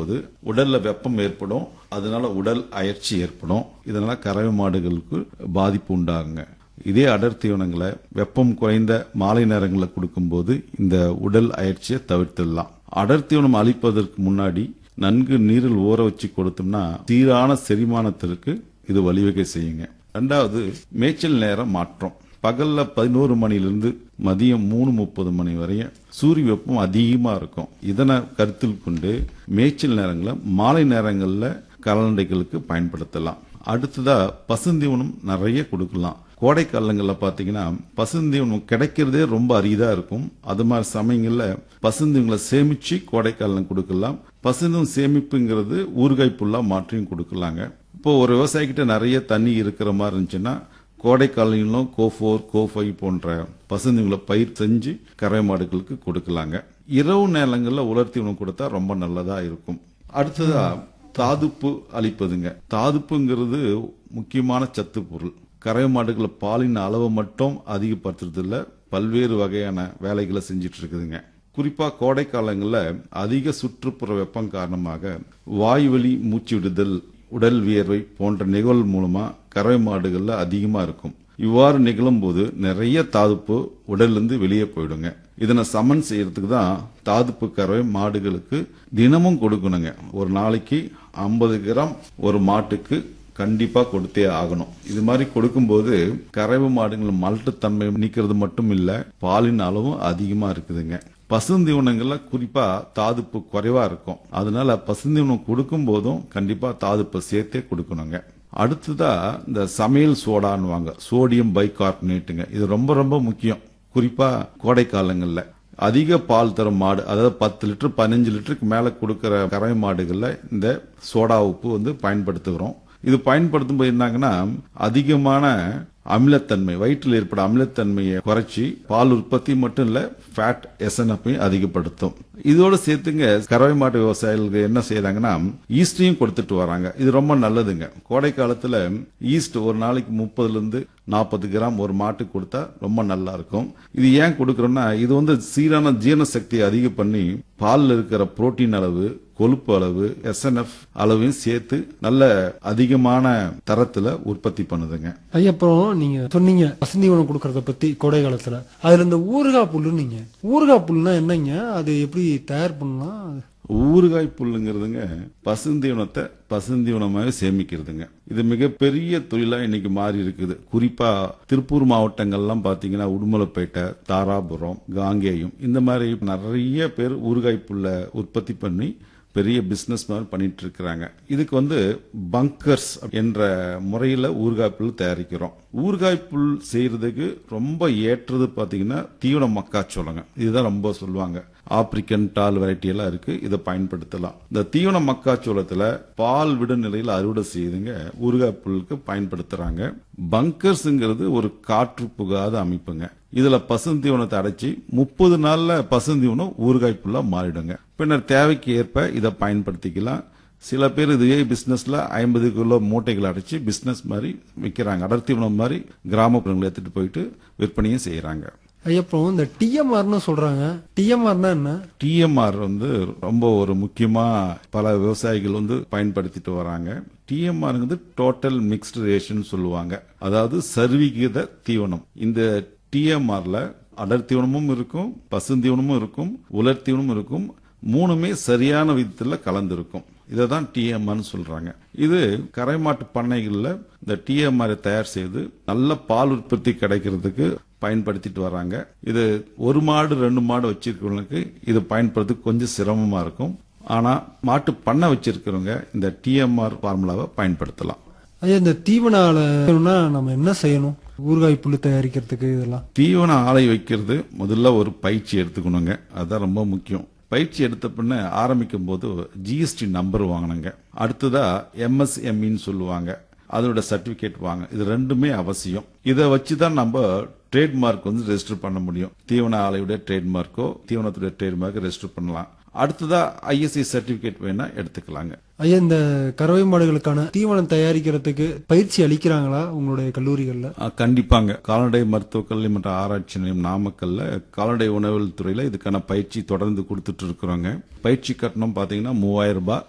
போது உடல்ல வெப்பம் ஏற்படும் அதனால உடல் அயற்சி ஏற்படும் இதனால கறவை மாடுகளுக்கு பாதிப்பு உண்டாகுங்க இதே அடர் தீவனங்களை வெப்பம் குறைந்த மாலை நேரங்களில் கொடுக்கும்போது இந்த உடல் அயற்சியை தவிர்த்திடலாம் அடர் தீவனம் அளிப்பதற்கு முன்னாடி நன்கு நீரில் ஊற வச்சு கொடுத்தோம்னா சீரான செரிமானத்திற்கு இது வழிவகை செய்யுங்க ரெண்டாவது மேய்ச்சல் நேரம் மாற்றம் பகல்ல பதினோரு மணிலிருந்து மதியம் மூணு முப்பது மணி வரையும் சூரிய வெப்பம் அதிகமா இருக்கும் இதனை கருத்தில் கொண்டு மேய்ச்சல் நேரங்களில் மாலை நேரங்களில் கால்நடைகளுக்கு பயன்படுத்தலாம் அடுத்ததா பசுந்தீவனம் நிறைய கொடுக்கலாம் கோடை காலங்களில் பார்த்தீங்கன்னா பசுந்தீவனம் கிடைக்கிறதே ரொம்ப அரிதா இருக்கும் அது மாதிரி சமயங்களில் பசுந்தீவங்களை சேமிச்சு கோடை காலம் கொடுக்கலாம் பசுந்தீவம் சேமிப்புங்கிறது ஊறுகாய் புல்லா மாற்றியும் கொடுக்கலாங்க இப்போ ஒரு விவசாயிகிட்ட நிறைய தண்ணி இருக்கிற மாதிரி இருந்துச்சுன்னா கோடை காலங்களிலும் கோ ஃபோர் கோ ஃபைவ் போன்ற பசுந்தீவங்களை பயிர் செஞ்சு கறவை மாடுகளுக்கு கொடுக்கலாங்க இரவு நேரங்களில் உலர்த்தி உணவு கொடுத்தா ரொம்ப நல்லதா இருக்கும் அடுத்ததா தாதுப்பு அளிப்பதுங்க தாதுப்புங்கிறது முக்கியமான சத்து பொருள் கறவை மாடுகளை பாலின் அளவை மட்டும் அதிகப்படுத்துறதுல பல்வேறு வகையான வேலைகளை செஞ்சிட்டு இருக்குதுங்க குறிப்பா கோடை காலங்களில் அதிக சுற்றுப்புற வெப்பம் காரணமாக வாய்வழி மூச்சு விடுதல் உடல் வியர்வை போன்ற நிகழ்வு மூலமா கறவை மாடுகள்ல அதிகமா இருக்கும் இவ்வாறு நிகழும் போது நிறைய தாதுப்பு உடல்லிருந்து வெளியே போயிடுங்க இதனை சமன் செய்யறதுக்கு தான் தாதுப்பு கறவை மாடுகளுக்கு தினமும் கொடுக்கணுங்க ஒரு நாளைக்கு ஐம்பது கிராம் ஒரு மாட்டுக்கு கண்டிப்பா கொடுத்தே ஆகணும் இது மாதிரி கொடுக்கும்போது கறவை மாடுகள் மலட்டுத்தன்மை நீக்கிறது மட்டும் இல்ல பாலின் அளவும் அதிகமா இருக்குதுங்க பசுந்தீவனங்கள்ல குறிப்பா தாதுப்பு குறைவா இருக்கும் அதனால பசுந்தீவனம் கொடுக்கும் போதும் கண்டிப்பா தாதுப்பை சேர்த்தே கொடுக்கணுங்க அடுத்ததா இந்த சமையல் சோடான்னுவாங்க சோடியம் பைகார்பனேட்டுங்க இது ரொம்ப ரொம்ப முக்கியம் குறிப்பா கோடை காலங்கள்ல அதிக பால் தரும் மாடு அதாவது பத்து லிட்டர் பதினஞ்சு லிட்டருக்கு மேல கொடுக்கிற கறவை மாடுகள்ல இந்த சோடா உப்பு வந்து பயன்படுத்துகிறோம் இது பயன்படுத்தும் போது என்னங்கன்னா அதிகமான அமிலத்தன்மை வயிற்றில் ஏற்பட அமிலத்தன்மையை குறைச்சி பால் உற்பத்தி மட்டும் இல்ல ஃபேட் எஸ்என்எஃப்பையும் அதிகப்படுத்தும் இதோட சேர்த்துங்க கறவை மாட்டு விவசாயிகளுக்கு என்ன செய்யறாங்கன்னா ஈஸ்டையும் கொடுத்துட்டு வராங்க இது ரொம்ப நல்லதுங்க கோடை காலத்துல ஈஸ்ட் ஒரு நாளைக்கு முப்பதுல இருந்து நாற்பது கிராம் ஒரு மாட்டுக்கு கொடுத்தா ரொம்ப நல்லா இருக்கும் இது ஏன் கொடுக்கறோம்னா இது வந்து சீரான ஜீரண சக்தியை அதிகம் பண்ணி பால்ல இருக்கிற புரோட்டீன் அளவு கொழுப்பு அளவு எஸ்என்எஃப் அளவையும் சேர்த்து நல்ல அதிகமான தரத்துல உற்பத்தி பண்ணுதுங்க ஐயா அப்புறம் நீங்க சொன்னீங்க பசுந்தீவனம் கொடுக்கறத பத்தி கோடை காலத்துல அதுல இந்த ஊறுகாய் புல்லுன்னீங்க ஊறுகாய் புல்லுனா என்னங்க அது எப்படி தயார் பண்ணலாம் ஊறுகாய் புல்லுங்கிறதுங்க பசுந்தீவனத்தை பசுந்தீவனமாகவே சேமிக்கிறதுங்க இது மிகப்பெரிய தொழிலா இன்னைக்கு மாறி இருக்குது குறிப்பா திருப்பூர் மாவட்டங்கள்லாம் பாத்தீங்கன்னா உடுமலைப்பேட்டை தாராபுரம் காங்கேயம் இந்த மாதிரி நிறைய பேர் ஊறுகாய் புல்லை உற்பத்தி பண்ணி பெரிய பிசினஸ் மாதிரி பண்ணிட்டு இருக்கிறாங்க இதுக்கு வந்து பங்கர்ஸ் என்ற முறையில ஊறுகாய் புல் தயாரிக்கிறோம் ஊறுகாய் புல் செய்யறதுக்கு ரொம்ப ஏற்றது பாத்தீங்கன்னா தீவன மக்காச்சோளங்க இதுதான் ரொம்ப சொல்லுவாங்க ஆப்பிரிக்கன் டால் வெரைட்டி எல்லாம் இருக்கு இதை பயன்படுத்தலாம் இந்த தீவன மக்காச்சோளத்துல பால் விட நிலையில அறுவடை செய்யுதுங்க ஊறுகாய் புல்லுக்கு பயன்படுத்துறாங்க பங்கர்ஸ்ங்கிறது ஒரு காற்று புகாத அமைப்புங்க இதுல பசுந்தீவனத்தை அடைச்சி முப்பது நாள்ல பசுந்தீவனம் ஊறுகாய் புல்லா மாறிடுங்க பின்னர் தேவைக்கு ஏற்ப இதை பயன்படுத்திக்கலாம் சில பேர் இதே பிசினஸ்ல ஐம்பது கிலோ மூட்டைகள் அடைச்சு பிசினஸ் மாதிரி விற்கிறாங்க அடர்த்தீவனம் மாதிரி கிராமப்புறங்களை எடுத்துட்டு போயிட்டு விற்பனையும் செய்யறாங்க ஐயா அப்புறம் இந்த டிஎம்ஆர்னு சொல்றாங்க டிஎம்ஆர்னா என்ன டிஎம்ஆர் வந்து ரொம்ப ஒரு முக்கியமா பல விவசாயிகள் வந்து பயன்படுத்திட்டு வராங்க டிஎம்ஆர்ங்கிறது டோட்டல் மிக்ஸ்டு ரேஷன் சொல்லுவாங்க அதாவது சர்வீகித தீவனம் இந்த டிஎம்ஆர்ல அடர் தீவனமும் இருக்கும் பசுந்தீவனமும் இருக்கும் உலர் தீவனமும் இருக்கும் மூணுமே சரியான விதத்துல கலந்திருக்கும் இதை தான் டிஎம்ஆர்னு சொல்றாங்க இது கரைமாட்டு பண்ணைகள்ல இந்த டிஎம்ஆரை தயார் செய்து நல்ல பால் உற்பத்தி கிடைக்கிறதுக்கு பயன்படுத்திட்டு வராங்க இது ஒரு மாடு ரெண்டு மாடு வச்சிருக்கிறவங்களுக்கு இது பயன்படுறதுக்கு கொஞ்சம் சிரமமா இருக்கும் ஆனா மாட்டு பண்ணை வச்சிருக்கிறவங்க இந்த டிஎம்ஆர் ஃபார்முலாவை பயன்படுத்தலாம் ஐயா இந்த தீவன ஆலை வேணும்னா நம்ம என்ன செய்யணும் ஊறுகாய் புல்லு தயாரிக்கிறதுக்கு இதெல்லாம் தீவன ஆலை வைக்கிறது முதல்ல ஒரு பயிற்சி எடுத்துக்கணுங்க அதுதான் ரொம்ப முக்கியம் பயிற்சி எடுத்த பின்ன ஆரம்பிக்கும் போது ஜிஎஸ்டி நம்பர் வாங்கணுங்க அடுத்ததா எம்எஸ்எம்இன்னு சொல்லுவாங்க அதோட சர்டிபிகேட் வாங்க இது ரெண்டுமே அவசியம் இதை வச்சு தான் நம்ம ட்ரேட்மார்க் வந்து ரெஜிஸ்டர் பண்ண முடியும் தீவன ஆலையுடைய ட்ரேட்மார்க்கோ தீவனத்துடைய ட்ரேட்மார்க்கோ ரெஜிஸ்டர் பண்ணலாம் அடுத்ததா ஐஎஸ்ஐ சர்டிபிகேட் வேணா எடுத்துக்கலாங்க ஐயா இந்த கறவை மாடுகளுக்கான தீவனம் தயாரிக்கிறதுக்கு பயிற்சி அளிக்கிறாங்களா உங்களுடைய கல்லூரிகள்ல ஆ, கண்டிப்பாங்க கால்நடை மருத்துவக் கல்வி மற்றும் ஆராய்ச்சி நிலையம் நாமக்கல்ல கால்நடை உணவியல் துறையில இதுக்கான பயிற்சி தொடர்ந்து கொடுத்துட்டு இருக்கிறோங்க பயிற்சி கட்டணம் பாத்தீங்கன்னா மூவாயிரம் ரூபாய்